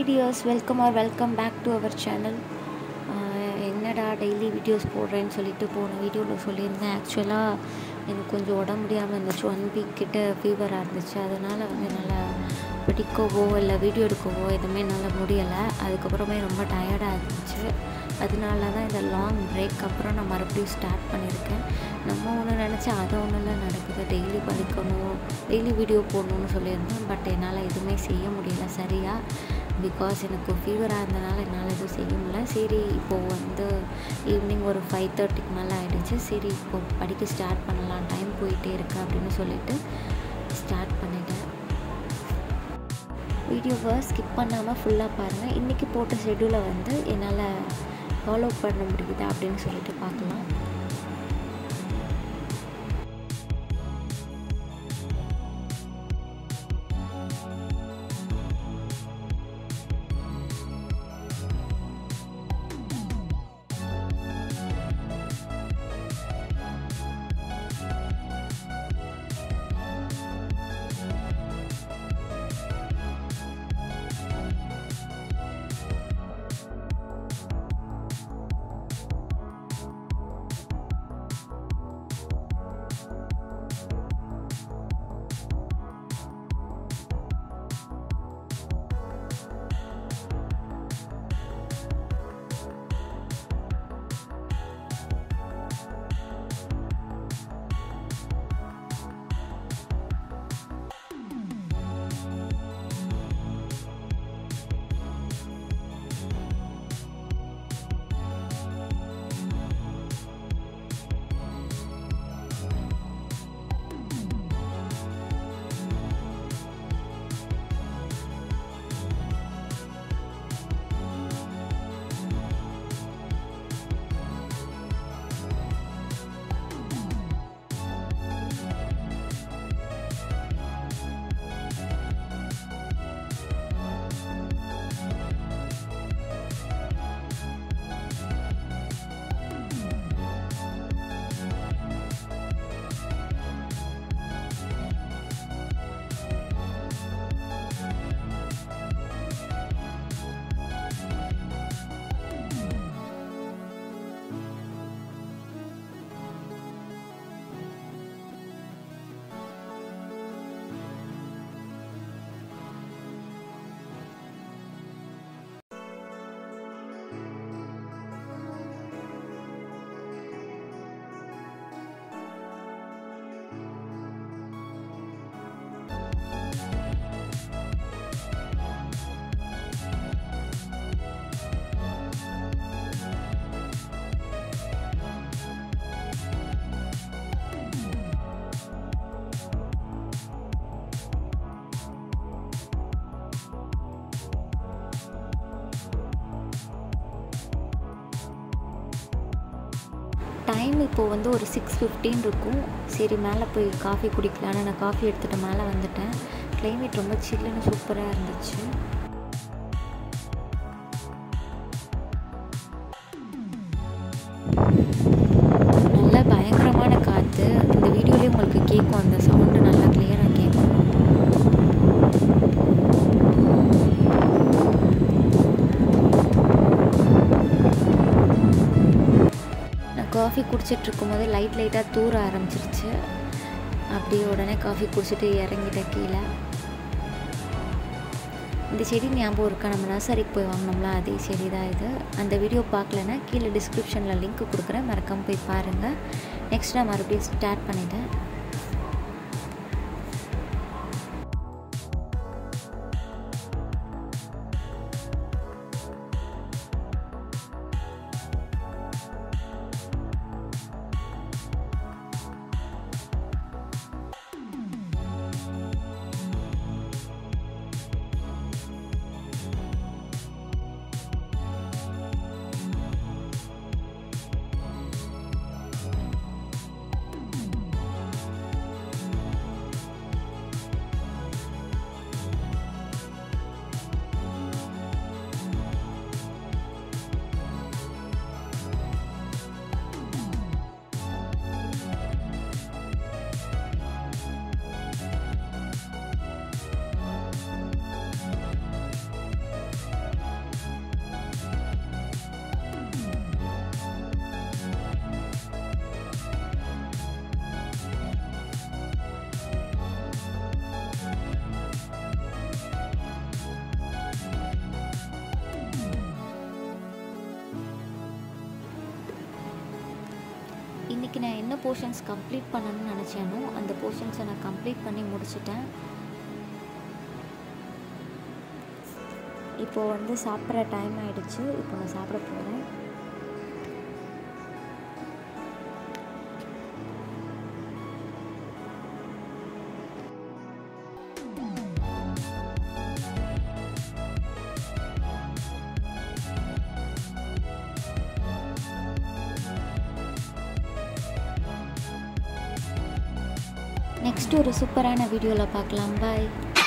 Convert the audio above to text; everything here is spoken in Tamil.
hi dears welcome or welcome back to our channel என்னடா டெய்லி வீடியோஸ் போடுறேன்னு சொல்லிட்டு போன வீடியோவில் சொல்லியிருந்தேன் ஆக்சுவலாக எனக்கு கொஞ்சம் உடம்பு முடியாமல் இருந்துச்சு ஒன் வீக் கிட்ட ஃபீவராக இருந்துச்சு அதனால் வந்து என்னால் பிடிக்கவோ இல்லை வீடியோ எடுக்கவோ எதுவுமே என்னால் முடியலை அதுக்கப்புறமே ரொம்ப டயர்டாக இருந்துச்சு அதனால தான் இந்த லாங் பிரேக் அப்புறம் நான் மறுபடியும் ஸ்டார்ட் பண்ணியிருக்கேன் நம்ம ஒன்று நினச்சா அது ஒன்றும் நடக்குது டெய்லி படிக்கணும் டெய்லி வீடியோ போடணும்னு சொல்லியிருந்தேன் பட் என்னால் எதுவுமே செய்ய முடியல சரியாக பிகாஸ் எனக்கு ஃபீவராக இருந்தனால என்னால் எதுவும் செய்ய முடியல சரி இப்போது வந்து ஈவினிங் ஒரு ஃபைவ் தேர்ட்டிக்கு மேலே ஆகிடுச்சு சரி இப்போ படிக்க ஸ்டார்ட் பண்ணலாம் டைம் போயிட்டே இருக்கு அப்படின்னு சொல்லிட்டு ஸ்டார்ட் பண்ணிட்டேன் வீடியோவை ஸ்கிப் பண்ணாமல் ஃபுல்லாக பாருங்கள் இன்றைக்கி போட்ட ஷெட்யூலை வந்து என்னால் ஃபாலோ பண்ண முடியுதா அப்படின்னு சொல்லிட்டு பார்க்கலாம் டைம் இப்போது வந்து ஒரு சிக்ஸ் ஃபிஃப்டீன் இருக்கும் சரி மேலே போய் காஃபி குடிக்கலான்னு நான் காஃபி எடுத்துகிட்டு மேலே வந்துட்டேன் கிளைமேட் ரொம்ப சில்லுன்னு சூப்பராக இருந்துச்சு நல்ல பயங்கரமான காற்று இந்த வீடியோலேயே உங்களுக்கு கேட்கும் அந்த சவுண்டு நல்லா கிளியராக கேட்கும் நான் காஃபி குடிச்சிட்டு இருக்கும்போது லைட் லைட்டாக தூர ஆரம்பிச்சிருச்சு அப்படியே உடனே காஃபி குடிச்சிட்டு இறங்கிட்டேன் கீழே இந்த செடி ஞாபகம் இருக்கா நம்ம நர்சரிக்கு போய் வாங்கினோம்ல அதே செடி தான் இது அந்த வீடியோ பார்க்கலன்னா கீழே டிஸ்கிரிப்ஷனில் லிங்க் கொடுக்குறேன் மறக்காமல் போய் பாருங்கள் நெக்ஸ்ட் நான் மறுபடியும் ஸ்டார்ட் பண்ணிட்டேன் இன்றைக்கி நான் என்ன போர்ஷன்ஸ் கம்ப்ளீட் பண்ணணும்னு நினச்சேனோ அந்த போர்ஷன்ஸை நான் கம்ப்ளீட் பண்ணி முடிச்சிட்டேன் இப்போது வந்து சாப்பிட்ற டைம் ஆகிடுச்சு இப்போ நான் சாப்பிட போகிறேன் நெக்ஸ்ட் ஒரு சூப்பரான வீடியோவில் பார்க்கலாம் பாய்